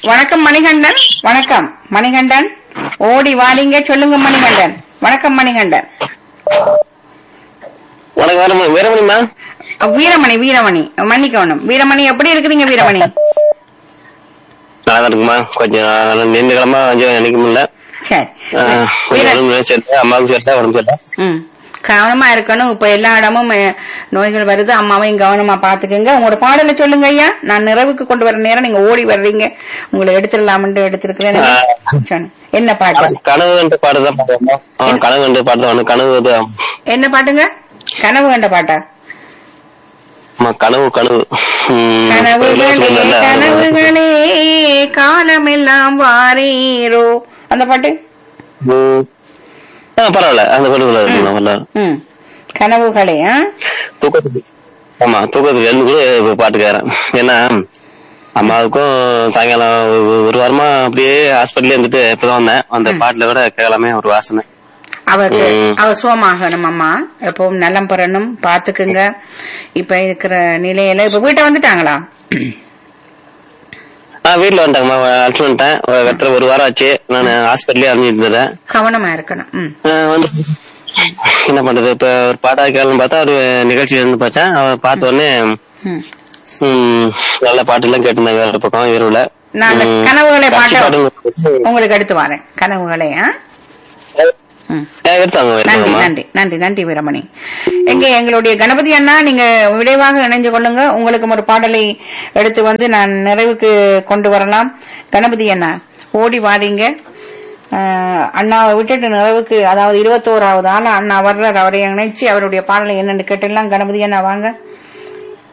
வணக்கம் மணிகண்டன் வணக்கம் மணிகண்டன் ஓடி வாரீங்க சொல்லுங்க மணிகண்டன் வணக்கம் மணிகண்டன் உனக்கு வேற வீரமணிமா அ, வீரமணி வீரமணி மன்னிக்கணும் வீரமணி எப்படி இருக்கிறீங்க வீரமணி நல்லா தான் இருக்குமா கொஞ்சம் நல்லா நீண்ட காலமா கொஞ்சம் நினைக்க முடியல சரி ஆஹ், கொஞ்சம் வீர- உடம்பு சரியில்லை அம்மாவுக்கு சரியில்லை உடம்பு சரியில்லை ம் கவனமா இருக்கணும் இப்ப எல்லா இடமும் அஹ், நோய்கள் வருது அம்மாவையும் கவனமா பாத்துக்கங்க உங்களோட பாடலை சொல்லுங்க ஐயா நான் நிறைவுக்கு கொண்டு வர நேரம் நீங்க ஓடி வர்றீங்க உங்களை எடுத்துடலாம்னு எடுத்திருக்கிறேன் சொன்னேன். என்ன பாட்டு கனவு கண்டு பாடுதான் பாடுவோம் அவன் கனவு கண்டு பாடுதான் அவனுக்கு கனவு தான். என்ன பாட்டுங்க கனவு கண்ட பாட்டா ஆமா கனவு கனவு உம், கனவுகளே சொல்லுங்கல்ல, கனவுகளே காலமெல்லாம் வாரீரோ அந்த பாட்டு உம். ஆ, பரவாயில்ல அந்த பாட்டு நல்லா ம் கனவுகளே ஆ? தூக்கத்துக்கு ஆமா தூக்கத்துக்கு எழுந்து கூட இப்ப பாட்டுக்காரன் ஏன்னா அம்மாவுக்கும் சாயங்காலம் ஒரு- ஒரு வாரமா அப்படியே ஹாஸ்பிட்டல்ல இருந்துட்டு இப்பதான் வந்தேன் அந்த பாட்டுல கூட கேட்கலாமே ஒரு வாசனை அவருக்கு ம். அவ சுகமாகணும் அம்மா எப்பவும் நலம் பெறணும் பாத்துக்குங்க இப்ப இருக்கிற நிலையில இப்ப வீட்டை வந்துட்டாங்களா ஆஹ் வீட்டுல வந்துட்டாங்கம்மா அழைச்சு வந்துட்டேன் ஒரு கிட்டத்தட்ட ஒரு வாரம் ஆச்சு நான் ஹாஸ்பிட்டலே அறிஞ்சிட்டு இருந்தேன் கவனமா இருக்கணும் ம் ஆஹ் வந்து என்ன பண்றது இப்ப ஒரு பாட்டா கேள்னு பார்த்தா ஒரு நிகழ்ச்சி இருந்து பார்த்தேன் அவ பார்த்த உடனே ம். உம், நல்ல பாட்டு எல்லாம் கேட்டிருந்தாங்க வேற பக்கம் இரவுல நான் அந்த உம், கனவுகளை கட்சி பாட்ட பாட்டு உங்களுக்கு எடுத்து வரேன் கனவுகளே ஆ? ம் ஆஹ் எடுத்தாங்க நன்றி எடுத்தாங்கம்மா நன்றி நன்றி நன்றி வீரமணி எங்க எங்களுடைய கணபதி அண்ணா நீங்க விரைவாக இணைஞ்சு கொள்ளுங்க உங்களுக்கும் ஒரு பாடலை எடுத்து வந்து நான் நிறைவுக்கு கொண்டு வரலாம் கணபதி அண்ணா ஓடி வாரீங்க ஆஹ், அண்ணாவை விட்டுட்டு நிறைவுக்கு அதாவது இருபத்தோராவது ஆள் அண்ணா வர்றார் அவரை இணைச்சு அவருடைய பாடலை என்னன்னு கேட்டெல்லாம் கணபதி அண்ணா வாங்க